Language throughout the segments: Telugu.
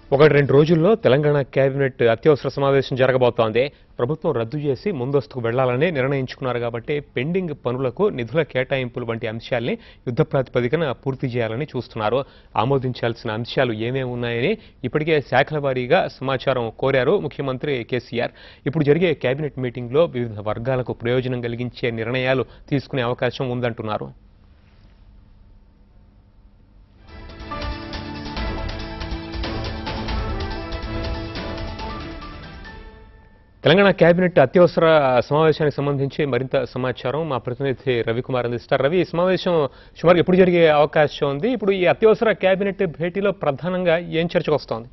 ఒకటి రెండు రోజుల్లో తెలంగాణ కేబినెట్ అత్యవసర సమావేశం జరగబోతోంది ప్రభుత్వం రద్దు చేసి ముందస్తుకు వెళ్లాలని నిర్ణయించుకున్నారు కాబట్టి పెండింగ్ పనులకు నిధుల కేటాయింపులు వంటి అంశాల్ని యుద్ధ ప్రాతిపదికన పూర్తి చేయాలని చూస్తున్నారు ఆమోదించాల్సిన అంశాలు ఏమేమి ఉన్నాయని ఇప్పటికే శాఖల వారీగా సమాచారం కోరారు ముఖ్యమంత్రి కేసీఆర్ ఇప్పుడు జరిగే కేబినెట్ మీటింగ్లో వివిధ వర్గాలకు ప్రయోజనం కలిగించే నిర్ణయాలు తీసుకునే అవకాశం ఉందంటున్నారు తెలంగాణ కేబినెట్ అత్యవసర సమావేశానికి సంబంధించి మరింత సమాచారం మా ప్రతినిధి రవికుమార్ అందిస్తారు రవి ఈ సమావేశం సుమారు ఎప్పుడు జరిగే అవకాశం ఉంది ఇప్పుడు ఈ అత్యవసర కేబినెట్ భేటీలో ప్రధానంగా ఏం చర్చకు వస్తోంది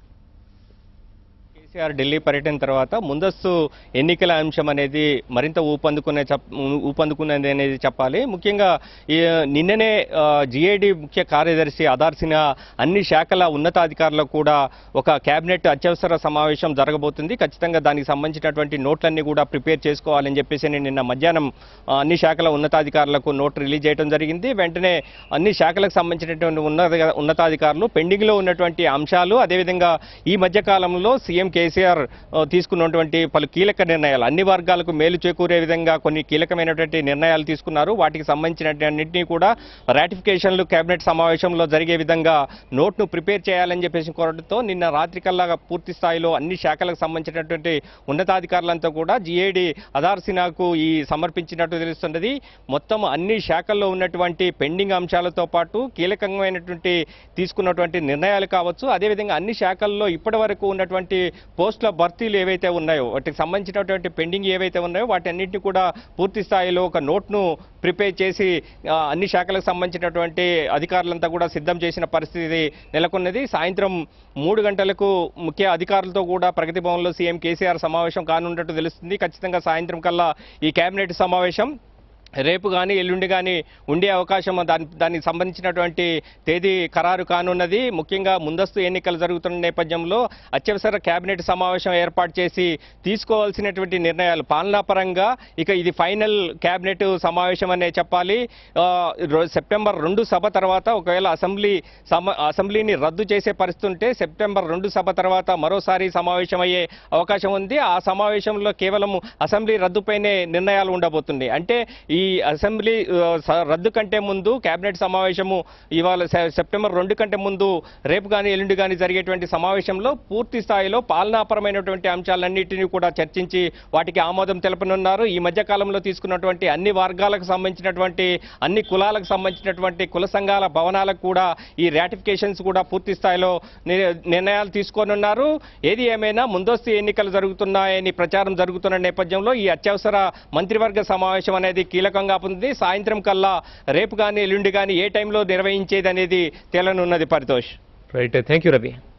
కేసీఆర్ ఢిల్లీ పర్యటన తర్వాత ముందస్తు ఎన్నికల అంశం అనేది మరింత ఊపందుకునే చెప్- ఊపందుకున్నది అనేది చెప్పాలి ముఖ్యంగా ఈ నిన్ననే జిఐడి ముఖ్య కార్యదర్శి ఆధార్ సిన్హా అన్ని శాఖల ఉన్నతాధికారులకు కూడా ఒక కేబినెట్ అత్యవసర సమావేశం జరగబోతుంది ఖచ్చితంగా దానికి సంబంధించినటువంటి నోట్లన్నీ కూడా ప్రిపేర్ చేసుకోవాలని చెప్పేసి నేను నిన్న మధ్యాహ్నం ఆ, అన్ని శాఖల ఉన్నతాధికారులకు నోట్ రిలీజ్ చేయడం జరిగింది వెంటనే అన్ని శాఖలకు సంబంధించినటువంటి ఉన్నత ఉన్నతాధికారులు పెండింగ్లో ఉన్నటువంటి అంశాలు అదేవిధంగా ఈ మధ్య కాలంలో సీఎం కేసీఆర్ ఆ, తీసుకున్నటువంటి పలు కీలక నిర్ణయాలు అన్ని వర్గాలకు మేలు చేకూరే విధంగా కొన్ని కీలకమైనటువంటి నిర్ణయాలు తీసుకున్నారు వాటికి సంబంధించినన్నింటినీ కూడా రాటిఫికేషన్లు కేబినెట్ సమావేశంలో జరిగే విధంగా నోట్ను ప్రిపేర్ చేయాలని చెప్పేసి కోరడంతో నిన్న రాత్రి కల్లా పూర్తి స్థాయిలో అన్ని శాఖలకు సంబంధించినటువంటి ఉన్నతాధికారులంతా కూడా జిఏడి ఆధార్ సిన్హాకు ఈ సమర్పించినట్టు తెలుస్తున్నది మొత్తం అన్ని శాఖల్లో ఉన్నటువంటి పెండింగ్ అంశాలతో పాటు కీలకమైనటువంటి తీసుకున్నటువంటి నిర్ణయాలు కావచ్చు అదేవిధంగా అన్ని శాఖల్లో ఇప్పటి వరకు ఉన్నటువంటి పోస్టుల భర్తీలు ఏవైతే ఉన్నాయో వాటికి సంబంధించినటువంటి పెండింగ్ ఏవైతే ఉన్నాయో వాటి అన్నింటినీ కూడా పూర్తి స్థాయిలో ఒక నోట్ను ప్రిపేర్ చేసి ఆ, అన్ని శాఖలకు సంబంధించినటువంటి అధికారులంతా కూడా సిద్ధం చేసిన పరిస్థితి నెలకొన్నది సాయంత్రం మూడు గంటలకు ముఖ్య అధికారులతో కూడా ప్రగతి భవన్లో సీఎం కేసీఆర్ సమావేశం కానున్నట్టు తెలుస్తుంది ఖచ్చితంగా సాయంత్రం కల్లా ఈ కేబినెట్ సమావేశం రేపు కానీ ఎల్లుండి కానీ ఉండే అవకాశం దాని దానికి సంబంధించినటువంటి తేదీ ఖరారు కానున్నది ముఖ్యంగా ముందస్తు ఎన్నికలు జరుగుతున్న నేపథ్యంలో అత్యవసర కేబినెట్ సమావేశం ఏర్పాటు చేసి తీసుకోవాల్సినటువంటి నిర్ణయాలు పాలనాపరంగా ఇక ఇది ఫైనల్ కేబినెట్ సమావేశం అనే చెప్పాలి ఆ, రో- సెప్టెంబర్ రెండు సభ తర్వాత ఒకవేళ అసెంబ్లీ సమ అసెంబ్లీని రద్దు చేసే పరిస్థితి ఉంటే సెప్టెంబర్ రెండు సభ తర్వాత మరోసారి సమావేశం అయ్యే అవకాశం ఉంది ఆ సమావేశంలో కేవలం అసెంబ్లీ రద్దుపైనే నిర్ణయాలు ఉండబోతుంది అంటే ఈ అసెంబ్లీ ఆ, స- రద్దు కంటే ముందు కేబినెట్ సమావేశము ఇవాళ సె- సెప్టెంబర్ రెండు కంటే ముందు రేపు కానీ ఎల్లుండి కానీ జరిగేటువంటి సమావేశంలో పూర్తి స్థాయిలో పాలనాపరమైనటువంటి అంశాలన్నింటినీ కూడా చర్చించి వాటికి ఆమోదం తెలపనున్నారు ఈ మధ్య కాలంలో తీసుకున్నటువంటి అన్ని వర్గాలకు సంబంధించినటువంటి అన్ని కులాలకు సంబంధించినటువంటి కుల సంఘాల భవనాలకు కూడా ఈ రాటిఫికేషన్స్ కూడా పూర్తి స్థాయిలో ని- నిర్ణయాలు తీసుకోనున్నారు ఏది ఏమైనా ముందస్తు ఎన్నికలు జరుగుతున్నాయని ప్రచారం జరుగుతున్న నేపథ్యంలో ఈ అత్యవసర మంత్రివర్గ సమావేశం అనేది కీలకంగా ఉంది సాయంత్రం కల్లా రేపు కానీ ఎల్లుండి కానీ ఏ టైంలో నిర్వహించేది అనేది తేలనున్నది Paritosh right thank you Ravi